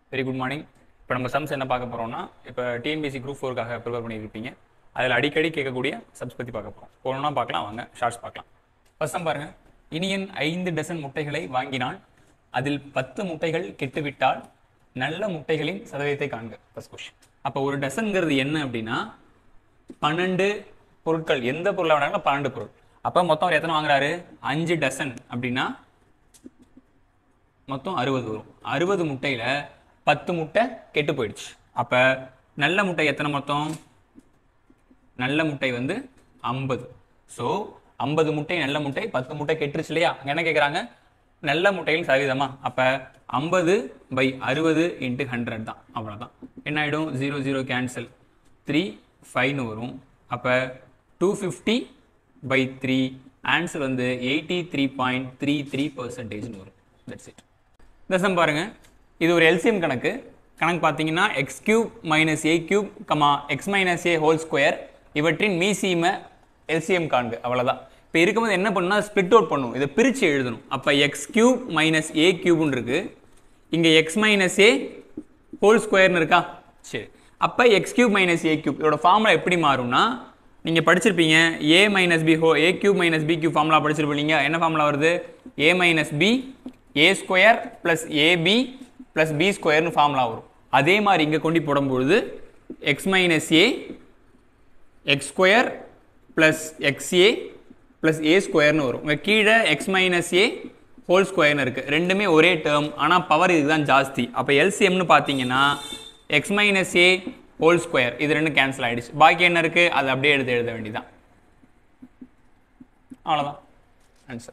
very good morning இப்போ நம்ம sums என்ன பார்க்க போகிறோம்னா இப்போ டிஎன்பிசி குரூப் ஃபோருக்காக ப்ரிப்பேர் பண்ணியிருப்பீங்க அதில் அடிக்கடி கேட்கக்கூடிய சம்ஸ் பற்றி பார்க்க போகிறோம் போகணும்னா பார்க்கலாம் வாங்க ஷார்ட்ஸ் பார்க்கலாம் ஃபர்ஸ்ட் சம் பாருங்க இனியன் ஐந்து டசன் முட்டைகளை வாங்கினான் அதில் பத்து முட்டைகள் கெட்டுவிட்டால் நல்ல முட்டைகளின் சதவீதத்தை காண்க ஃபர்ஸ்ட் கொஸ்டின் அப்போ ஒரு டசன்ங்கிறது என்ன அப்படின்னா பன்னெண்டு பொருட்கள் எந்த பொருளை வேணாலும் பன்னெண்டு பொருள் அப்போ மொத்தம் அவர் எத்தனை வாங்குறாரு அஞ்சு டசன் அப்படின்னா மொத்தம் அறுபது வரும் அறுபது முட்டையில பத்து முட்டை கெட்டு போயிடுச்சு அப்ப நல்ல முட்டை எத்தனை மொத்தம் நல்ல முட்டை வந்து ஐம்பது ஸோ ஐம்பது முட்டை நல்ல முட்டை பத்து முட்டை கெட்டுருச்சு இல்லையா அங்க என்ன கேட்குறாங்க நல்ல முட்டையில் சதவீதமா அப்ப ஐம்பது பை அறுபது இன்ட்டு ஹண்ட்ரட் தான் அவ்வளோதான் என்ன ஆயிடும் ஜீரோ ஜீரோ கேன்சல் த்ரீ ஃபைவ்னு வரும் அப்போ two fifty by three answer வந்து eighty three point three three பர்சன்டேஜ்னு வரும் தட்ஸ் இட் இந்த சம் பாருங்க இது ஒரு எல்சிஎம் கணக்கு கணக்கு பார்த்தீங்கன்னா x cube minus a cube comma x minus a whole square இவற்றின் மீசிம எல்சிஎம் காண்க அவ்வளோதான் இப்போ இருக்கும்போது என்ன பண்ணணும்னா ஸ்ப்ளிட் அவுட் பண்ணும் இதை பிரித்து எழுதணும் அப்போ எக்ஸ் கியூப் மைனஸ் ஏ கியூப்னு இருக்கு இங்கே எக்ஸ் மைனஸ் ஏ ஹோல் ஸ்கொயர்னு இருக்கா சரி அப்போ x cube minus a cube இதோட ஃபார்முலா எப்படி மாறும்னா நீங்கள் படிச்சிருப்பீங்க a minus b whole a cube minus b cube formula படிச்சிருப்பீங்க என்ன ஃபார்முலா வருது a minus b a square plus a b plus b ஸ்கொயர்னு ஃபார்முலா வரும் அதே மாதிரி இங்கே கொண்டு போடும்போது x minus a x square plus x a plus a ஸ்கொயர்னு வரும் இங்கே கீழே எக்ஸ் மைனஸ் ஏ ஹோல் ஸ்கொயர்னு இருக்குது ரெண்டுமே ஒரே டேர்ம் ஆனால் பவர் இதுதான் ஜாஸ்தி அப்போ எல்சிஎம்னு பார்த்தீங்கன்னா x minus a whole square இது ரெண்டும் கேன்சல் ஆகிடுச்சு பாக்கி என்ன இருக்குது அதை அப்படியே எடுத்து எழுத வேண்டியதான் அவ்வளோதான் ஆன்சர்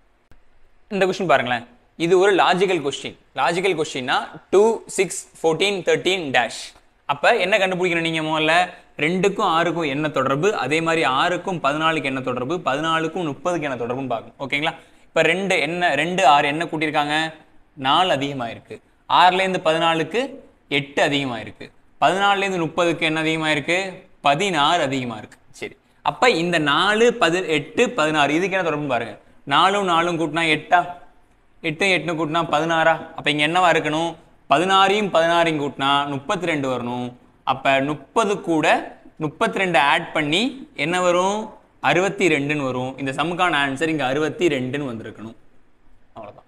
இந்த கொஸ்டின் பாருங்களேன் இது ஒரு லாஜிக்கல் கொஸ்டின் லாஜிக்கல் கொஸ்டின்னா two six fourteen thirteen dash அப்போ என்ன கண்டுபிடிக்கணும் நீங்கள் முதல்ல ரெண்டுக்கும் ஆறுக்கும் என்ன தொடர்பு அதே மாதிரி ஆறுக்கும் பதினாலுக்கு என்ன தொடர்பு பதினாலுக்கும் முப்பதுக்கு என்ன தொடர்புன்னு பார்க்கணும் ஓகேங்களா இப்போ ரெண்டு என்ன ரெண்டு ஆறு என்ன கூட்டியிருக்காங்க நாலு அதிகமாக இருக்கு ஆறுலேருந்து பதினாலுக்கு எட்டு அதிகமாக இருக்கு பதினாலுலேருந்து முப்பதுக்கு என்ன அதிகமாக இருக்கு பதினாறு அதிகமாக இருக்கு சரி அப்போ இந்த நாலு பதி எட்டு பதினாறு இதுக்கு என்ன தொடர்புன்னு பாருங்க நாலும் நாலும் கூட்டினா எட்டா எட்டு எட்டு கூட்டினா பதினாறா அப்போ இங்கே என்னவா இருக்கணும் பதினாறையும் பதினாறையும் கூட்டினா முப்பத்தி ரெண்டு வரணும் அப்போ முப்பது கூட முப்பத்தி ரெண்டு ஆட் பண்ணி என்ன வரும் அறுபத்தி ரெண்டுன்னு வரும் இந்த சம்முக்கான ஆன்சர் இங்கே அறுபத்தி ரெண்டுன்னு வந்திருக்கணும் அவ்வளோதான்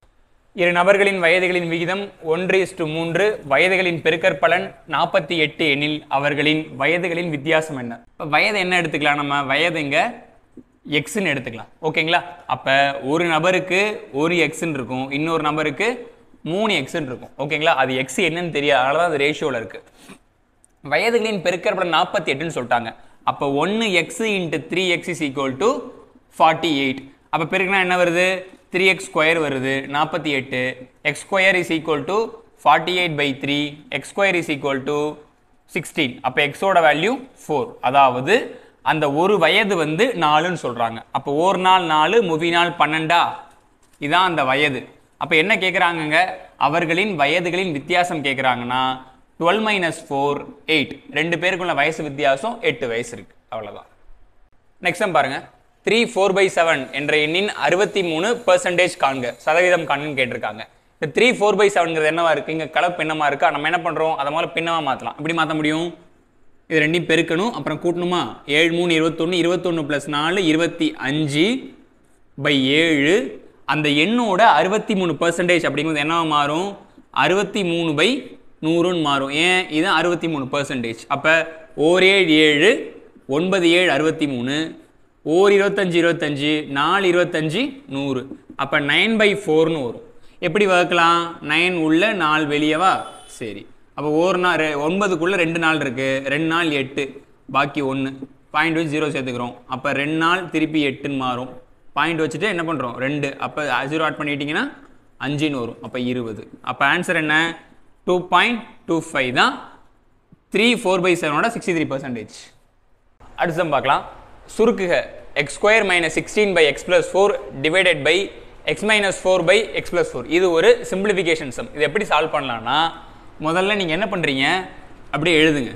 இரு நபர்களின் வயதுகளின் விகிதம் ஒன்று இஸ்டு மூன்று வயதுகளின் பெருக்கற்பலன் நாற்பத்தி எட்டு எனில் அவர்களின் வயதுகளின் வித்தியாசம் என்ன இப்போ வயது என்ன எடுத்துக்கலாம் நம்ம வயது இங்கே எக்ஸ்ன்னு எடுத்துக்கலாம் ஓகேங்களா அப்போ ஒரு நபருக்கு ஒரு எக்ஸ்ன்னு இருக்கும் இன்னொரு நபருக்கு மூணு எக்ஸ்ன்னு இருக்கும் ஓகேங்களா அது எக்ஸ் என்னன்னு தெரியாது அதனால தான் அது ரேஷியோவில் இருக்குது வயதுகளின் பெருக்கற்பலன் நாற்பத்தி எட்டுன்னு சொல்லிட்டாங்க அப்போ ஒன்று x into three x is equal to forty eight அப்போ பெருக்குனா என்ன வருது த்ரீ எக்ஸ் ஸ்கொயர் வருது நாற்பத்தி எட்டு x square is equal to forty eight by three x square is equal to sixteen அப்போ எக்ஸோட வேல்யூ ஃபோர் அதாவது அந்த ஒரு வயது வந்து நாலுன்னு சொல்கிறாங்க அப்போ ஒரு நாள் நாலு முவி நாள் பன்னெண்டா இதான் அந்த வயது அப்போ என்ன கேட்குறாங்கங்க அவர்களின் வயதுகளின் வித்தியாசம் கேட்குறாங்கன்னா டுவெல் மைனஸ் ஃபோர் எயிட் ரெண்டு பேருக்குள்ள வயசு வித்தியாசம் எட்டு வயசு இருக்கு அவ்வளோதான் நெக்ஸ்ட் டைம் பாருங்க த்ரீ ஃபோர் பை செவன் என்ற எண்ணின் அறுபத்தி மூணு பெர்சன்டேஜ் காண்க சதவீதம் காண்கன்னு கேட்டிருக்காங்க இந்த த்ரீ ஃபோர் பை செவன்ங்கிறது என்னவா இருக்கு இங்கே கலப்பு பின்னமா இருக்கா நம்ம என்ன பண்ணுறோம் அதை முதல்ல பின்னமா மாற்றலாம் எப்படி மாற்ற முடியும் இது ரெண்டையும் பெருக்கணும் அப்புறம் கூட்டணுமா ஏழு மூணு இருபத்தொன்று இருபத்தொன்று ப்ளஸ் நாலு இருபத்தி அஞ்சு பை ஏழு அந்த எண்ணோட அறுபத்தி மூணு பர்சன்டேஜ் அப்படிங்கிறது என்னவா மாறும் அறுபத்தி மூணு பை நூறுன்னு மாறும் ஏன் இது அறுபத்தி மூணு பர்சன்டேஜ் அப்போ ஓர் ஏழு ஏழு ஒன்பது ஏழு அறுபத்தி மூணு ஓர் இருபத்தஞ்சு இருபத்தஞ்சு நாலு இருபத்தஞ்சு நூறு அப்போ நைன் பை ஃபோர்னு வரும் எப்படி வகுக்கலாம் நைன் உள்ள நாலு வெளியவா சரி அப்போ ஒரு நாள் ரெ- ஒன்பதுக்குள்ள ரெண்டு நாள் இருக்கு ரெண்டு நாள் எட்டு பாக்கி ஒன்று பாயிண்ட் வச்சு ஜீரோ சேர்த்துக்கிறோம் அப்போ ரெண்டு நாள் திருப்பி எட்டுன்னு மாறும் பாயிண்ட் வச்சுட்டு என்ன பண்ணுறோம் ரெண்டு அப்போ ஜீரோ ஆட் பண்ணிட்டீங்கன்னா அஞ்சுன்னு வரும் அப்போ இருபது அப்போ ஆன்சர் என்ன டூ பாயிண்ட் டூ ஃபைவ் தான் த்ரீ ஃபோர் பை செவனோட சிக்ஸ்டி த்ரீ பர்சன்டேஜ் அடுத்து பார்க்கலாம் சுருக்குக x square minus sixteen by x plus four divided by x minus four by x plus four இது ஒரு சிம்பிளிஃபிகேஷன் சம் இது எப்படி சால்வ் பண்ணலாம்னா முதல்ல நீங்கள் என்ன பண்ணுறீங்க அப்படியே எழுதுங்க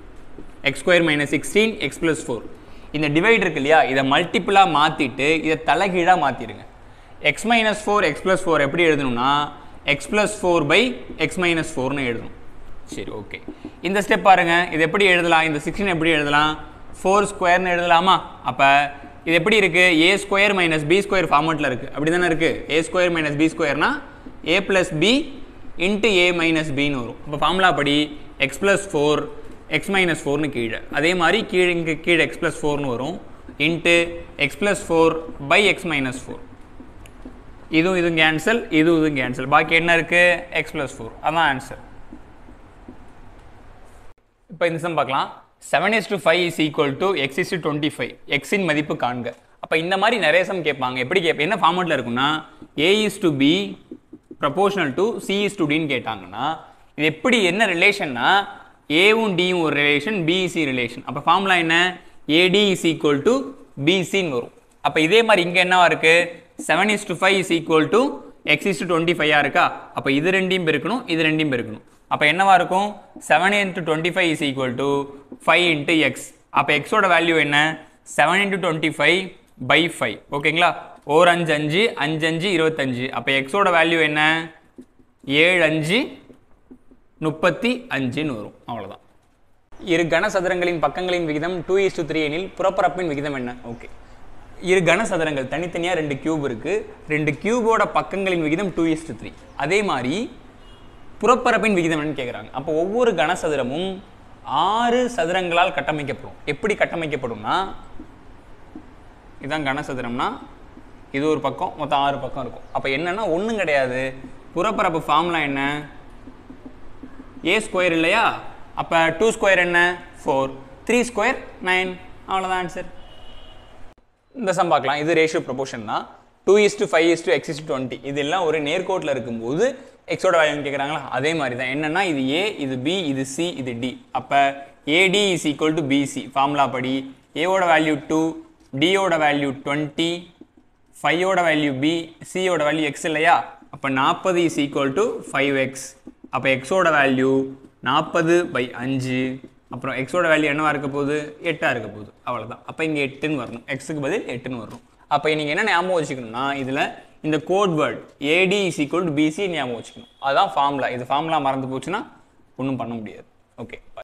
x square minus sixteen x plus four இந்த டிவைட் இருக்கு இல்லையா இதை மல்டிப்புளாக மாற்றிட்டு இதை தலைகீழாக மாற்றிடுங்க x minus four x plus four எப்படி எழுதணும்னா x plus four by x minus ஃபோர்னு எழுதணும் சரி ஓகே இந்த ஸ்டெப் பாருங்க இது எப்படி எழுதலாம் இந்த சிக்ஸ்டின் எப்படி எழுதலாம் ஃபோர் ஸ்கொயர்னு எழுதலாமா அப்போ இது எப்படி இருக்கு a square minus b square ஃபார்மெட்டில் இருக்கு அப்படி தானே இருக்கு ஏ ஸ்கொயர் மைனஸ் பி ஸ்கொயர்னா a plus b into a minus பின்னு வரும் அப்போ ஃபார்முலா படி x plus four x minus ஃபோர்னு கீழே அதே மாதிரி கீழே இங்கே கீழே எக்ஸ் பிளஸ் ஃபோர்னு வரும் into x plus four by x minus four இதுவும் இதுவும் கேன்சல் இதுவும் இதுவும் கேன்சல் பாக்கி என்ன இருக்கு எக்ஸ் பிளஸ் ஃபோர் அதான் ஆன்சர் இப்போ இந்த சம் பார்க்கலாம் seven is to five is equal to x is to twenty five எக்ஸின் மதிப்பு காண்க அப்போ இந்த மாதிரி நிறைய சம் கேட்பாங்க எப்படி கேட்ப என்ன ஃபார்மெட்டில் இருக்குன்னா a is to b proportional to c is to டின்னு கேட்டாங்கன்னா இது எப்படி என்ன ரிலேஷன்னா ஏவும் டியும் ஒரு ரிலேஷன் பிசி ரிலேஷன் அப்போ ஃபார்முலா என்ன ஏடி இஸ் ஈக்குவல் டு பிசின்னு வரும் அப்போ இதே மாதிரி இங்கே என்னவா இருக்கு seven is to five is equal to x is to twenty ஃபைவா இருக்கா அப்போ இது ரெண்டையும் பெருக்கணும் இது ரெண்டையும் பெருக்கணும் அப்போ என்னவா இருக்கும் seven into twenty five is equal to five into x அப்போ எக்ஸோட வேல்யூ என்ன seven into twenty five by five ஓகேங்களா ஓர் அஞ்சு அஞ்சு அஞ்சு அஞ்சு இருபத்தஞ்சு அப்போ எக்ஸோட வேல்யூ என்ன ஏழு அஞ்சு முப்பத்தி அஞ்சுன்னு வரும் அவ்வளோதான் இரு கனசதுரங்களின் பக்கங்களின் விகிதம் டூ இஸ் டு த்ரீ எனில் புறப்பரப்பின் விகிதம் என்ன ஓகே இரு கனசதுரங்கள் தனித்தனியாக ரெண்டு கியூப் இருக்கு ரெண்டு கியூபோட பக்கங்களின் விகிதம் டூ இஸ் டு த்ரீ அதே மாதிரி புறப்பரப்பின் விகிதம் என்னன்னு கேட்குறாங்க அப்போ ஒவ்வொரு கனசதுரமும் ஆறு சதுரங்களால் கட்டமைக்கப்படும் எப்படி கட்டமைக்கப்படும்னா இதான் கனசதுரம்னா இது ஒரு பக்கம் மொத்தம் ஆறு பக்கம் இருக்கும் அப்போ என்னன்னா ஒன்றும் கிடையாது புறப்பரப்பு ஃபார்முலா என்ன ஏ ஸ்கொயர் இல்லையா அப்போ டூ ஸ்கொயர் என்ன ஃபோர் த்ரீ ஸ்கொயர் நைன் அவ்வளோதான் ஆன்சர் இந்த சம் பார்க்கலாம் இது ரேஷியோ ப்ரொபோஷன் தான் two is to five is to x is twenty இதெல்லாம் ஒரு நேர்கோட்டில் இருக்கும்போது எக்ஸோட வேல்யூன்னு கேட்குறாங்களா அதே மாதிரி தான் என்னன்னா இது ஏ இது பி இது சி இது டி அப்போ a d is equal to b c formula படி ஏவோட வேல்யூ டூ டியோட வேல்யூ டுவெண்ட்டி ஃபைவோட வேல்யூ பி சியோட வேல்யூ எக்ஸ் இல்லையா அப்போ நாற்பது is equal to five x அப்போ எக்ஸோட வேல்யூ நாற்பது பை அஞ்சு அப்புறம் எக்ஸோட வேல்யூ என்னவா இருக்க போகுது எட்டாக இருக்க போகுது அவ்வளோதான் அப்போ இங்கே எட்டுன்னு வரணும் எக்ஸுக்கு பதில் எட்டுன்னு வரணும் அப்போ நீங்கள் என்ன ஞாபகம் வச்சுக்கணும்னா இதில் இந்த code word a d is equal to b c ஞாபகம் வச்சுக்கணும் அதுதான் ஃபார்முலா இது ஃபார்முலா மறந்து போச்சுன்னா ஒன்றும் பண்ண முடியாது ஓகே